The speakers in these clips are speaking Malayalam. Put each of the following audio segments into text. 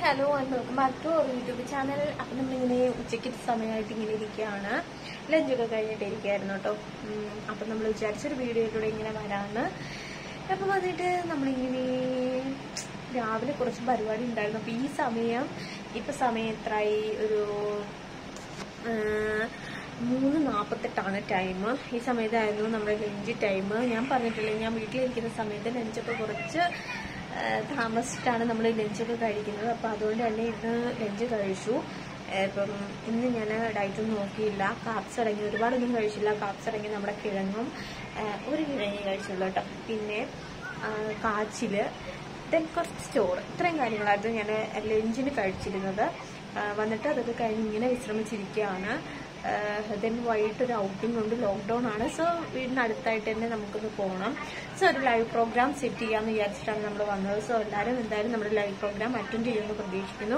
hello and welcome back to our YouTube channel അപ്പം നമ്മളിങ്ങനെ ഉച്ചയ്ക്ക് സമയമായിട്ട് ഇങ്ങനെ ഇരിക്കുകയാണ് ലഞ്ചൊക്കെ കഴിഞ്ഞിട്ട് ഇരിക്കുകയായിരുന്നു കേട്ടോ ഉം, അപ്പം നമ്മൾ വിചാരിച്ചൊരു വീഡിയോയിലൂടെ ഇങ്ങനെ വരാമെന്ന് അപ്പം വന്നിട്ട് നമ്മളിങ്ങനെ രാവിലെ കുറച്ച് പരിപാടി ഉണ്ടായിരുന്നു അപ്പം ഈ സമയം ഇപ്പം സമയം എത്രയായി ഒരു ആ, മൂന്ന് നാൽപ്പത്തെട്ടാണ് ടൈം ഈ സമയത്തായിരുന്നു നമ്മുടെ ലഞ്ച് ടൈം ഞാൻ പറഞ്ഞിട്ടില്ലേ ഞാൻ വീട്ടിലിരിക്കുന്ന സമയത്ത് ലഞ്ചൊക്കെ കുറച്ച് ആ, താമസിച്ചിട്ടാണ് നമ്മൾ ലഞ്ചൊക്കെ കഴിക്കുന്നത് അപ്പോൾ അതുകൊണ്ട് തന്നെ ഇന്ന് ലഞ്ച് കഴിച്ചു ആ, ഇപ്പം ഇന്ന് ഞാൻ ഡയറ്റൊന്നും നോക്കിയില്ല കാപ്സ് അടങ്ങി ഒരുപാടൊന്നും കഴിച്ചില്ല കാപ്സ് അടങ്ങി നമ്മുടെ കിഴങ്ങും ആ, ഒരു കിഴങ്ങി കഴിച്ചുള്ളൂ കേട്ടോ പിന്നെ ആ, കാച്ചില് ദെൻ കുറച്ച് ചോറ് ഇത്രയും കാര്യങ്ങളായിരുന്നു ഞാൻ ലഞ്ചിന് കഴിച്ചിരുന്നത് ആ, വന്നിട്ട് അതൊക്കെ കഴിഞ്ഞ് ഇങ്ങനെ വിശ്രമിച്ചിരിക്കുകയാണ് ദെൻ വൈകിട്ട് ഒരു ഔട്ടിംഗ് ഉണ്ട് ലോക്ക്ഡൗൺ ആണ് സോ വീടിനടുത്തായിട്ട് തന്നെ നമുക്കൊന്ന് പോകണം സോ ഒരു ലൈവ് പ്രോഗ്രാം സെറ്റ് ചെയ്യാമെന്ന് വിചാരിച്ചിട്ടാണ് നമ്മൾ വന്നത് സോ എല്ലാവരും എന്തായാലും നമ്മുടെ ലൈവ് പ്രോഗ്രാം അറ്റൻഡ് ചെയ്യുമെന്ന് പ്രതീക്ഷിക്കുന്നു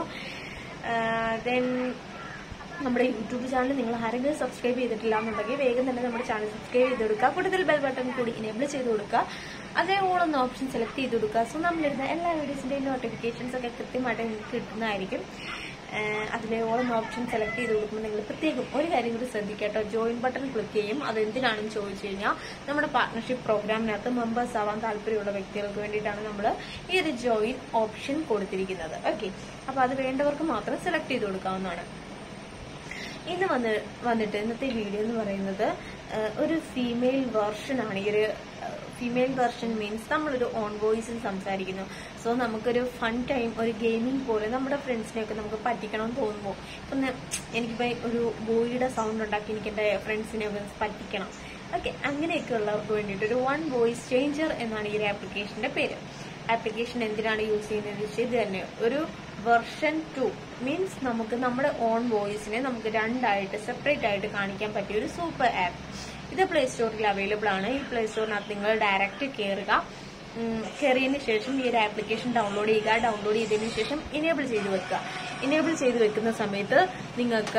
ദെൻ നമ്മുടെ യൂട്യൂബ് ചാനൽ നിങ്ങൾ ആരെങ്കിലും സബ്സ്ക്രൈബ് ചെയ്തിട്ടില്ല എന്നുണ്ടെങ്കിൽ വേഗം തന്നെ നമ്മുടെ ചാനൽ സബ്സ്ക്രൈബ് ചെയ്ത് കൊടുക്കുക കൂടുതൽ ബെൽ ബട്ടൺ കൂടി ഇനേബിൾ ചെയ്ത് കൊടുക്കുക അതേ ഓളൊന്ന് ഓപ്ഷൻ സെലക്ട് ചെയ്ത് കൊടുക്കുക സോ നമ്മളിരുന്ന എല്ലാ വീഡിയോസിന്റെയും നോട്ടിഫിക്കേഷൻസ് ഒക്കെ കൃത്യമായിട്ട് നിങ്ങൾക്ക് കിട്ടുന്നതായിരിക്കും ആഹ് അതിലെ ഓളം ഓപ്ഷൻ സെലക്ട് ചെയ്ത് കൊടുക്കുമ്പോൾ നിങ്ങൾ പ്രത്യേകം ഒരു കാര്യം കൂടി ശ്രദ്ധിക്കട്ടോ ജോയിൻ ബട്ടൺ ക്ലിക്ക് ചെയ്യും അത് എന്തിനാണെന്ന് ചോദിച്ചു കഴിഞ്ഞാൽ നമ്മുടെ പാർട്ണർഷിപ്പ് പ്രോഗ്രാമിനകത്ത് മെമ്പേഴ്സ് ആവാൻ താല്പര്യമുള്ള വ്യക്തികൾക്ക് വേണ്ടിയിട്ടാണ് നമ്മൾ ഈ ഒരു ജോയിൻ ഓപ്ഷൻ കൊടുത്തിരിക്കുന്നത് ഓക്കെ അപ്പൊ അത് വേണ്ടവർക്ക് മാത്രം സെലക്ട് ചെയ്ത് കൊടുക്കാവുന്നതാണ് ഇന്ന് വന്ന് വന്നിട്ട് ഇന്നത്തെ വീഡിയോ എന്ന് പറയുന്നത് ആ, ഒരു ഫീമെയിൽ വെർഷൻ ആണ് ഈ ഒരു ഫീമെയിൽ വെർഷൻ മീൻസ് നമ്മളൊരു ഓൺ വോയിസിൽ സംസാരിക്കുന്നു സോ നമുക്കൊരു ഫൺ ടൈം ഒരു ഗെയിമിംഗ് പോലെ നമ്മുടെ ഫ്രണ്ട്സിനെയൊക്കെ നമുക്ക് പറ്റിക്കണം എന്ന് തോന്നുമ്പോൾ ഇപ്പം ന- എനിക്കിപ്പോൾ ഒരു ബോയിയുടെ സൗണ്ട് ഉണ്ടാക്കി എനിക്ക് എൻ്റെ ഫ്രണ്ട്സിനെ ഒക്കെ പറ്റിക്കണം ഓക്കെ അങ്ങനെയൊക്കെ ഉള്ളവർക്ക് വേണ്ടിയിട്ട് ഒരു വൺ വോയിസ് ചേഞ്ചർ എന്നാണ് ഈ ഒരു ആപ്ലിക്കേഷന്റെ പേര് ആപ്ലിക്കേഷൻ എന്തിനാണ് യൂസ് ചെയ്യുന്നത് വെച്ചാൽ ഇത് തന്നെ ഒരു വെർഷൻ ടു മീൻസ് നമുക്ക് നമ്മുടെ ഓൺ വോയിസിനെ നമുക്ക് രണ്ടായിട്ട് സെപ്പറേറ്റ് ആയിട്ട് കാണിക്കാൻ പറ്റിയ ഒരു സൂപ്പർ ആപ്പ് ഇത് പ്ലേ സ്റ്റോറിൽ അവൈലബിൾ ആണ് ഈ പ്ലേ സ്റ്റോറിനകത്ത് നിങ്ങൾ ഡയറക്റ്റ് കയറുക ഉം, കയറിയതിന് ശേഷം ഈ ഒരു ആപ്ലിക്കേഷൻ ഡൗൺലോഡ് ചെയ്യുക ഡൗൺലോഡ് ചെയ്തതിന് ശേഷം ഇനേബിൾ ചെയ്ത് വെക്കുക ഇനേബിൾ ചെയ്ത് വെക്കുന്ന സമയത്ത് നിങ്ങൾക്ക്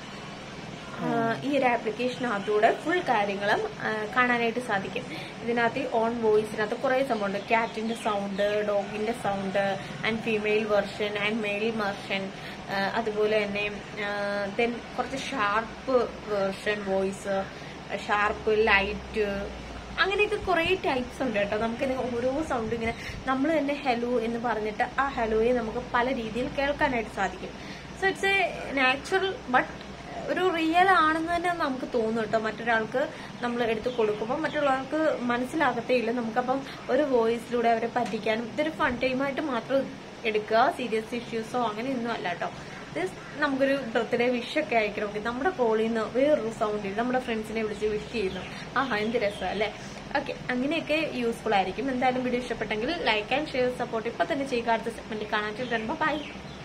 ആഹ് ഈ ഒരു ആപ്ലിക്കേഷനകത്തൂടെ ഫുൾ കാര്യങ്ങളും ആഹ് കാണാനായിട്ട് സാധിക്കും ഇതിനകത്ത് ഓൺ വോയിസിനകത്ത് കുറേ സംഭവമുണ്ട് ക്യാറ്റിന്റെ സൗണ്ട് ഡോഗിന്റെ sound and female version and male version അതുപോലെ തന്നെ ദെൻ കുറച്ച് sharp version voice sharp light അങ്ങനെയൊക്കെ കുറേ ടൈപ്സ് ഉണ്ട് കേട്ടോ നമുക്കിത് ഓരോ സൗണ്ട് ഇങ്ങനെ നമ്മൾ തന്നെ ഹലോ എന്ന് പറഞ്ഞിട്ട് ആ ഹലോയെ നമുക്ക് പല രീതിയിൽ കേൾക്കാനായിട്ട് സാധിക്കും so it's a natural but ഒരു റിയൽ ആണെന്ന് തന്നെ നമുക്ക് തോന്നും കേട്ടോ മറ്റൊരാൾക്ക് നമ്മൾ എടുത്ത് കൊടുക്കുമ്പോൾ മറ്റുള്ളവർക്ക് മനസ്സിലാകത്തേ ഇല്ല നമുക്കപ്പം ഒരു വോയിസിലൂടെ അവരെ പറ്റിക്കാനും ഇതൊരു ഫൺ ടൈമായിട്ട് മാത്രം എടുക്കുക സീരിയസ് ഇഷ്യൂസോ അങ്ങനെയൊന്നും അല്ല കേട്ടോ ഇത് നമുക്കൊരു ബർത്ത്ഡേ വിഷ് ഒക്കെ അയക്കണമെങ്കിൽ നമ്മുടെ കോളിൽ നിന്ന് വേറൊരു സൗണ്ടിൽ നമ്മുടെ ഫ്രണ്ട്സിനെ വിളിച്ച് വിഷ് ചെയ്യുന്നു ആഹാ എന്ത് രസം അല്ലേ ഓക്കെ അങ്ങനെയൊക്കെ യൂസ്ഫുൾ ആയിരിക്കും എന്തായാലും വീഡിയോ ഇഷ്ടപ്പെട്ടെങ്കിൽ ലൈക്ക് ആൻഡ് ഷെയർ സപ്പോർട്ട് ഇപ്പൊ തന്നെ ചെയ്യുക അടുത്ത സെഗ്മെന്റിൽ കാണാൻ ബൈ